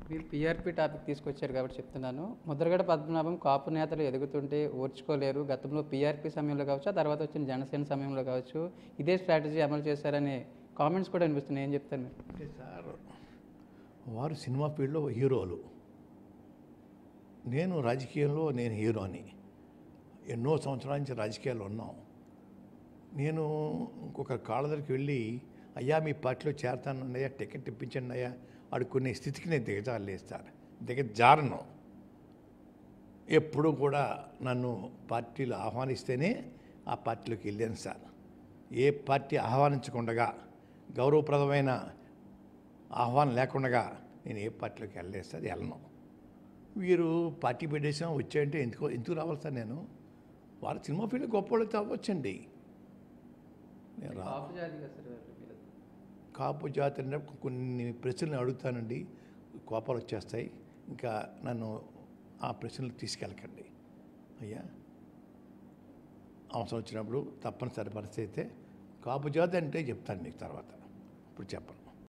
మీరు PRP topic తీసుకొచ్చారు కాబట్టి చెప్తున్నాను ముద్రగడ పద్మనాభం కాపు నేతలు ఎదుగుతుంటే ఓర్చుకోలేరు గతంలో పీఆర్పీ సమయంలో కావచ్చు ఆ తర్వాత వచ్చిన జనసేన సమయంలో కావచ్చు ఇదే స్ట్రాటజీ అమలు చేశారనే కామెంట్స్ కూడా అనిపిస్తున్నాయి ఏం చెప్తారు మీరు అంటే సార్ వారు సినిమా ఫీల్డ్లో హీరోలు నేను రాజకీయంలో నేను హీరోని ఎన్నో సంవత్సరాల నుంచి రాజకీయాల్లో ఉన్నాం నేను ఇంకొక కాళ్ళ దగ్గరికి వెళ్ళి అయ్యా మీ పార్టీలో చేరతానన్నయ్యా టికెట్ ఇప్పించండి అయ్యా అడుక్కునే స్థితికి నేను దిగజారలేదు సార్ దిగజారను ఎప్పుడు కూడా నన్ను పార్టీలు ఆహ్వానిస్తేనే ఆ పార్టీలోకి వెళ్ళాను సార్ ఏ పార్టీ ఆహ్వానించకుండా గౌరవప్రదమైన ఆహ్వానం లేకుండా నేను ఏ పార్టీలోకి వెళ్ళలేదు సార్ వెళ్ళను వీరు పార్టీ పెట్టేసాం వచ్చాయంటే ఎందుకు ఎందుకు రావాలి సార్ నేను వారు సినిమా ఫీల్డ్ గొప్ప వాళ్ళతో అవ్వచ్చండి నేను రా కాపు జాతి కదా సార్ వాళ్ళు మీరు. కాపు జాతి అంటే కొన్ని ప్రశ్నలు అడుగుతానండి కోపాలు వచ్చేస్తాయి ఇంకా నన్ను ఆ ప్రశ్నలు తీసుకెళ్ళకండి అయ్యా అవసరం వచ్చినప్పుడు తప్పనిసరి పరిస్థితి అయితే కాపు జాతి అంటే చెప్తాను మీకు తర్వాత ఇప్పుడు చెప్పను